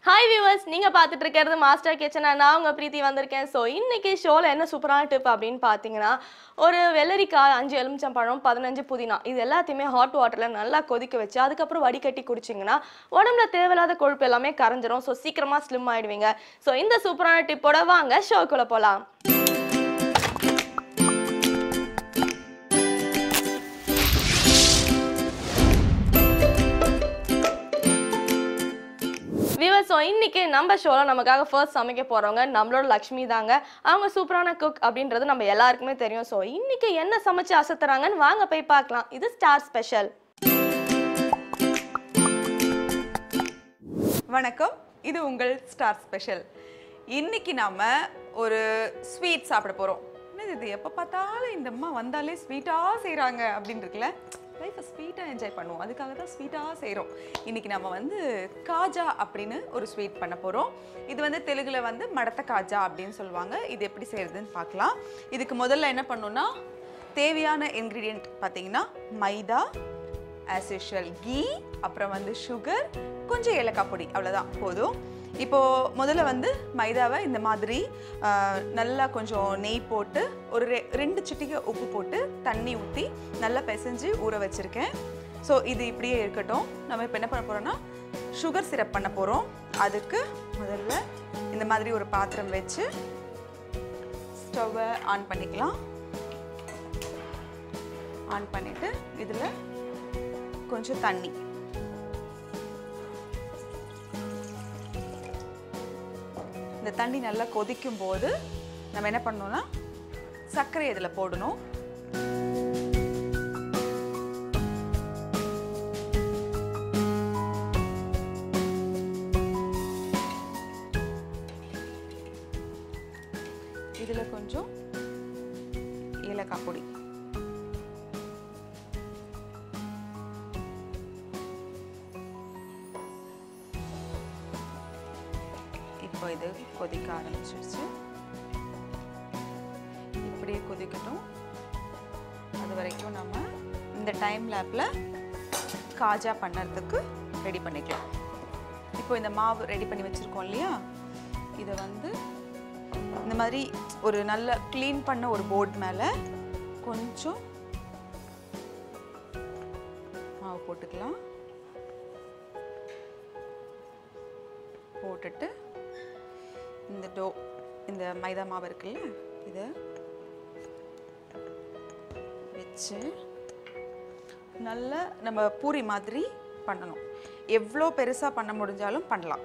hi viewers நீங்க பார்த்துட்டு இருக்கிறது மாஸ்டர் கிச்சன் நான் உங்க பிரீத்தி வந்திருக்கேன் ஸோ இன்னைக்கு ஷோல என்ன சூப்பரான டிப் அப்படின்னு பார்த்தீங்கன்னா ஒரு வெள்ளரிக்காய் அஞ்சு எலுமிச்சம்பழம் பதினஞ்சு புதினா இது எல்லாத்தையுமே ஹாட் வாட்டர்ல நல்லா கொதிக்க வச்சு அதுக்கப்புறம் வடிகட்டி குடிச்சிங்கன்னா உடம்புல தேவையில்லாத கொழுப்பு எல்லாமே கரைஞ்சிரும் ஸோ சீக்கிரமா ஸ்லிம் ஆயிடுவீங்க ஸோ இந்த சூப்பரான டிப்போட வாங்க ஷோக்குள்ள போலாம் வியூவர்ஸ் ஸோ இன்னைக்கு நம்ம ஷோவில் நமக்காக ஃபர்ஸ்ட் சமைக்க போகிறவங்க நம்மளோட லக்ஷ்மி தாங்க அவங்க சூப்பரான குக் அப்படின்றது நம்ம எல்லாருக்குமே தெரியும் ஸோ இன்னைக்கு என்ன சமைச்சு அசத்துறாங்கன்னு வாங்க போய் பார்க்கலாம் இது ஸ்டார் ஸ்பெஷல் வணக்கம் இது உங்கள் ஸ்டார் ஸ்பெஷல் இன்னைக்கு நாம ஒரு ஸ்வீட் சாப்பிட போகிறோம் என்னது இது எப்போ பார்த்தாலும் இந்த அம்மா வந்தாலே ஸ்வீட்டாக செய்கிறாங்க அப்படின்னு இருக்குல்ல லைஃப்பை ஸ்வீட்டாக என்ஜாய் பண்ணுவோம் அதுக்காக தான் ஸ்வீட்டாக செய்கிறோம் இன்னைக்கு நம்ம வந்து காஜா அப்படின்னு ஒரு ஸ்வீட் பண்ண போகிறோம் இது வந்து தெலுங்குல வந்து மடத்த காஜா அப்படின்னு சொல்லுவாங்க இது எப்படி செய்யறதுன்னு பார்க்கலாம் இதுக்கு முதல்ல என்ன பண்ணணும்னா தேவையான இன்க்ரீடியன்ட் பார்த்தீங்கன்னா மைதா ஆஸ் யூஷுவல் கீ அப்புறம் வந்து சுகர் கொஞ்சம் ஏலக்காய் பொடி அவ்வளோதான் போதும் இப்போது முதல்ல வந்து மைதாவை இந்த மாதிரி ஆ, நல்லா கொஞ்சம் நெய் போட்டு ஒரு ரெ ரெண்டு சிட்டிகை உப்பு போட்டு தண்ணி ஊற்றி நல்லா பிசைஞ்சு ஊற வச்சுருக்கேன் ஸோ இது இப்படியே இருக்கட்டும் நம்ம இப்போ என்ன பண்ண போகிறோம்னா சுகர் சிரப் பண்ண போகிறோம் அதுக்கு முதல்ல இந்த மாதிரி ஒரு பாத்திரம் வச்சு ஸ்டவ்வை ஆன் பண்ணிக்கலாம் ஆன் பண்ணிவிட்டு இதில் கொஞ்சம் தண்ணி இந்த தண்ணி நல்லா கொதிக்கும் போது நம்ம என்ன பண்ணணும்னா சர்க்கரை இதில் போடணும் இதில் கொஞ்சம் ஏலக்காய் பொடி இப்போ இது கொதிக்க ஆரம்பிச்சிருச்சு இப்படியே கொதிக்கட்டும் அது வரைக்கும் நம்ம இந்த டைம் லேப்பில் காஜா பண்ணுறதுக்கு ரெடி பண்ணிக்கலாம் இப்போ இந்த மாவு ரெடி பண்ணி வச்சுருக்கோம் இல்லையா இதை வந்து இந்த மாதிரி ஒரு நல்ல க்ளீன் பண்ண ஒரு போர்டு மேலே கொஞ்சம் மாவு போட்டுக்கலாம் போட்டுட்டு இந்த டோ இந்த மைதா மாவு இருக்குல்ல இதை வச்சு நல்லா நம்ம பூரி மாதிரி பண்ணணும் எவ்வளோ பெருசாக பண்ண முடிஞ்சாலும் பண்ணலாம்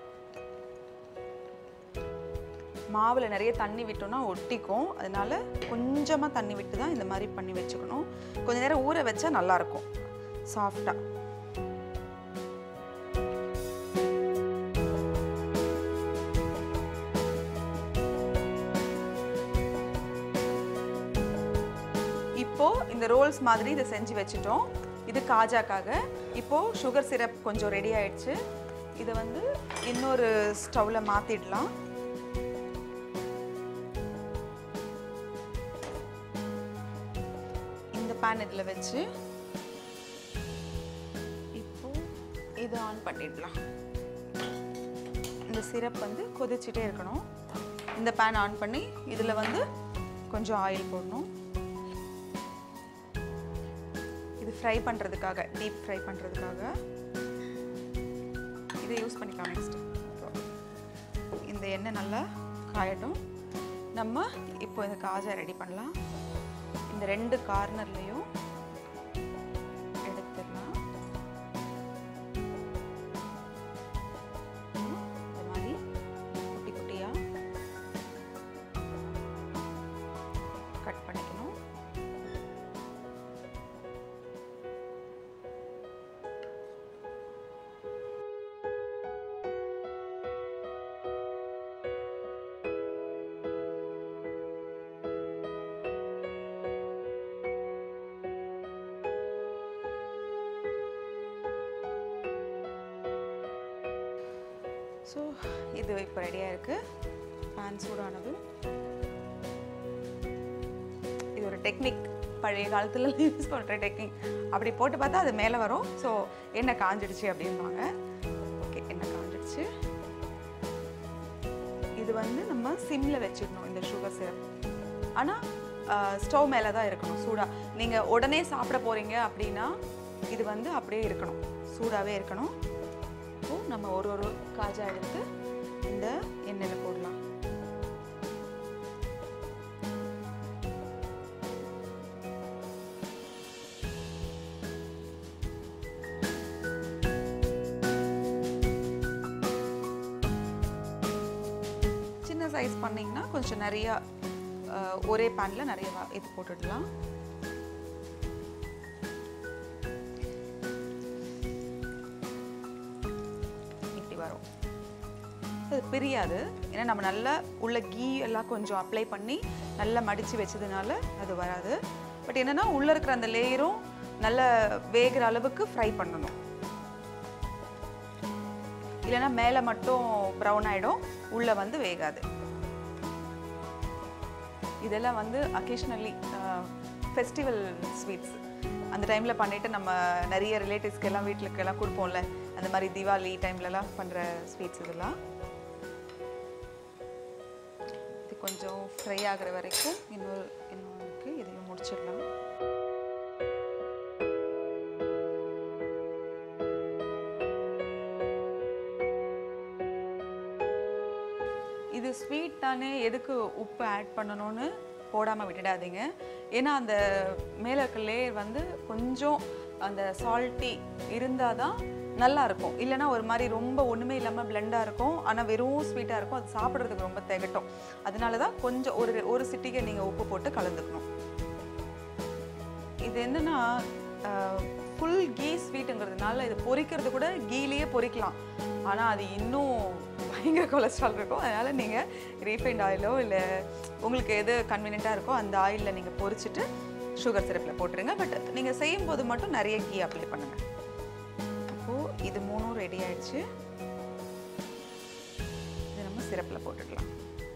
மாவில் நிறைய தண்ணி விட்டோம்னா ஒட்டிக்கும் அதனால கொஞ்சமாக தண்ணி விட்டு தான் இந்த மாதிரி பண்ணி வச்சுக்கணும் கொஞ்ச நேரம் ஊற வச்சா நல்லாயிருக்கும் சாஃப்டாக இப்போ இந்த ரோல்ஸ் மாதிரி இதை செஞ்சு வச்சுட்டோம் இது காஜாக்காக இப்போ சுகர் சிரப் கொஞ்சம் ரெடி ஆயிடுச்சு இதை வந்து இன்னொரு ஸ்டவ்ல மாத்திடலாம் இந்த பேன் இதில் வச்சு இப்போ இதை ஆன் பண்ணிடலாம் இந்த சிரப் வந்து கொதிச்சுட்டே இருக்கணும் இந்த பேன் ஆன் பண்ணி இதில் வந்து கொஞ்சம் ஆயில் போடணும் இது ஃப்ரை பண்ணுறதுக்காக டீப் ஃப்ரை பண்ணுறதுக்காக இதை யூஸ் பண்ணிக்கலாம் நெக்ஸ்ட் இந்த எண்ணெய் நல்லா காயட்டும் நம்ம இப்போ இந்த காஜா ரெடி பண்ணலாம் இந்த ரெண்டு கார்னர்லேயும் எடுத்துடலாம் இந்த மாதிரி குட்டி குட்டியாக கட் பண்ணிக்கணும் ஸோ இது இப்போ ரெடியாக இருக்குது பேன் சூடானது இது ஒரு டெக்னிக் பழைய காலத்துல யூஸ் பண்ணுற டெக்னிக் அப்படி போட்டு பார்த்தா அது மேலே வரும் ஸோ எண்ணெய் காஞ்சிடுச்சு அப்படின்பாங்க ஓகே எண்ணெய் காஞ்சிடுச்சு வந்து நம்ம சிம்மில் வச்சிடணும் இந்த சுகர் சிரப் ஆனால் ஸ்டவ் மேலே தான் இருக்கணும் சூடாக நீங்கள் உடனே சாப்பிட போகிறீங்க அப்படின்னா இது வந்து அப்படியே இருக்கணும் சூடாகவே இருக்கணும் இப்போ நம்ம ஒரு ஒரு காஜா எடுத்து இந்த எண்ணெயில் போடலாம் சின்ன சைஸ் பண்ணிங்கன்னா கொஞ்சம் நிறையா அஹ், ஒரே பேனில் நிறைய வா- இது போட்டுடலாம் இப்படி வரும் அது பிரியாது ஏன்னா நம்ம நல்லா உள்ள கீ எல்லாம் கொஞ்சம் அப்ளை பண்ணி நல்லா மடித்து வச்சதுனால அது வராது பட் என்னன்னா உள்ள இருக்கிற அந்த லேயரும் நல்லா வேகிற அளவுக்கு ஃப்ரை பண்ணணும் இல்லைன்னா மேலே மட்டும் ப்ரௌன் ஆகிடும் உள்ளே வந்து வேகாது இதெல்லாம் வந்து அக்கேஷ்னலி ஃபெஸ்டிவல் ஸ்வீட்ஸ் அந்த டைமில் பண்ணிட்டு நம்ம நிறைய ரிலேட்டிவ்ஸ்க்கு எல்லாம் வீட்டுக்கு எல்லாம் கொடுப்போம்ல அந்த மாதிரி தீபாவளி டைம்லலாம் பண்ணுற ஸ்வீட்ஸ் இதெல்லாம் இது கொஞ்சம் ஃப்ரை ஆகுற வரைக்கும் இன்னொரு இன்னும் இருக்குது இதையும் முடிச்சிடலாம் இது ஸ்வீட் தானே எதுக்கு உப்பு ஆட் பண்ணணும்னு போடாமல் விட்டுடாதீங்க ஏன்னா அந்த மேலே இருக்க லேயர் வந்து கொஞ்சம் அந்த சால்ட்டி இருந்தால் தான் நல்லா இருக்கும் இல்லைன்னா ஒரு மாதிரி ரொம்ப ஒன்றுமே இல்லாமல் பிளெண்டாக இருக்கும் ஆனால் வெறும் ஸ்வீட்டாக இருக்கும் அது சாப்பிட்றதுக்கு ரொம்ப திகட்டும் அதனால தான் கொஞ்சம் ஒரு ஒரு சிட்டிகை நீங்கள் உப்பு போட்டு கலந்துக்கணும் இது என்னன்னா ஃபுல் கீ ஸ்வீட்டுங்கிறதுனால இது பொரிக்கிறது கூட கீலேயே பொரிக்கலாம் ஆனால் அது இன்னும் பயங்கர கொலஸ்ட்ரால் இருக்கும் அதனால் நீங்கள் ரீஃபைண்ட் ஆயிலோ இல்லை உங்களுக்கு எது கன்வீனியண்ட்டாக இருக்கோ அந்த ஆயிலில் நீங்கள் பொரிச்சிட்டு சுகர் சிரப்பில் போட்டுருங்க பட் நீங்கள் செய்யும்போது மட்டும் நிறைய கீ அப்ளை பண்ணுங்கள் அப்போது இது மூணும் ரெடி ஆயிடுச்சு இது நம்ம சிரப்பில் போட்டுக்கலாம்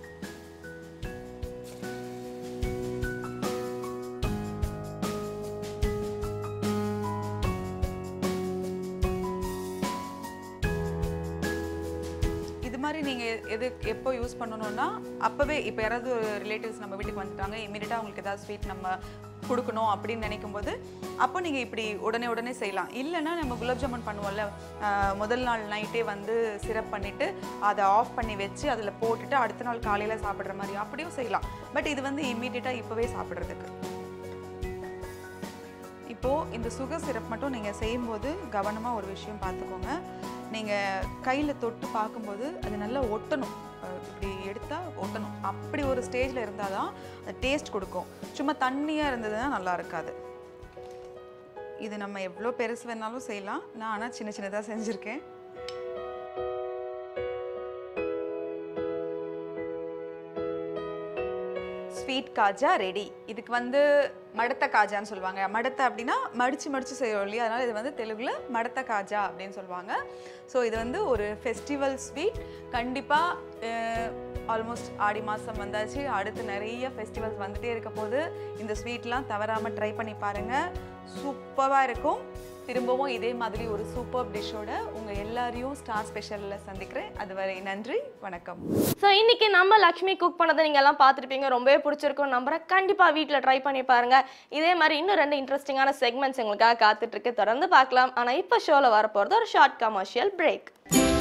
இது மாதிரி நீங்கள் எது எப்போ யூஸ் பண்ணணும்னா அப்போவே இப்போ யாராவது ஒரு ரிலேட்டிவ்ஸ் நம்ம வீட்டுக்கு வந்துட்டாங்க இமீடியட்டாக அவங்களுக்கு ஏதாவது ஸ்வீட் நம்ம கொடுக்கணும் அப்படின்னு நினைக்கும் போது அப்போ நீங்கள் இப்படி உடனே உடனே செய்யலாம் இல்லைன்னா நம்ம குலாப் ஜாமுன் பண்ணுவோம்ல ஆஹ் முதல் நாள் நைட்டே வந்து சிரப் பண்ணிவிட்டு அதை ஆஃப் பண்ணி வச்சு அதில் போட்டுட்டு அடுத்த நாள் காலையில் சாப்பிட்ற மாதிரி அப்படியும் செய்யலாம் பட் இது வந்து இமீடியட்டாக இப்போவே சாப்பிட்றதுக்கு இப்போது இந்த சுகர் சிரப் மட்டும் நீங்கள் செய்யும்போது கவனமாக ஒரு விஷயம் பார்த்துக்கோங்க நீங்கள் கையில் தொட்டு பார்க்கும்போது அது நல்லா ஒட்டணும் அஹ் இப்படி எடுத்தால் ஒட்டணும் அப்படி ஒரு ஸ்டேஜில் இருந்தால் தான் அது டேஸ்ட் கொடுக்கும் சும்மா தண்ணியாக இருந்ததுன்னா நல்லா இருக்காது இது நம்ம எவ்வளோ பெருசு வேணாலும் செய்யலாம் நான் ஆனால் சின்ன சின்னதாக செஞ்சுருக்கேன் ஸ்வீட் காஜா ரெடி இதுக்கு வந்து மடத்த காஜான்னு சொல்லுவாங்க மடத்த அப்படின்னா மடிச்சு மடிச்சு செய்கிறோம் இல்லையா அதனால இது வந்து தெலுங்குல மடத்த காஜா அப்படின்னு சொல்லுவாங்க ஸோ இது வந்து ஒரு ஃபெஸ்டிவல் ஸ்வீட் கண்டிப்பாக ஆல்மோஸ்ட் ஆடி மாதம் வந்தாச்சு அடுத்து நிறைய ஃபெஸ்டிவல்ஸ் வந்துட்டே இருக்க போது இந்த ஸ்வீட்லாம் தவறாமல் ட்ரை பண்ணி பாருங்கள் சூப்பராக இருக்கும் திரும்பவும் இதே மாதிரி ஒரு சூப்பர் டிஷ்ஷோட உங்கள் எல்லாரையும் ஸ்டார் ஸ்பெஷலில் சந்திக்கிறேன் அதுவரை நன்றி வணக்கம் ஸோ இன்னைக்கு நம்ம லக்ஷ்மி குக் பண்ணதை நீங்க எல்லாம் பார்த்துருப்பீங்க ரொம்பவே பிடிச்சிருக்கும் நம்புறேன் கண்டிப்பா வீட்டில் ட்ரை பண்ணி பாருங்க இதே மாதிரி இன்னும் ரெண்டு இன்ட்ரெஸ்டிங்கான செக்மெண்ட்ஸ் எங்களுக்காக காத்துட்டு இருக்கு தொடர்ந்து பார்க்கலாம் ஆனா இப்போ ஷோல வரப்போறது ஒரு ஷார்ட் கமர்ஷியல் பிரேக்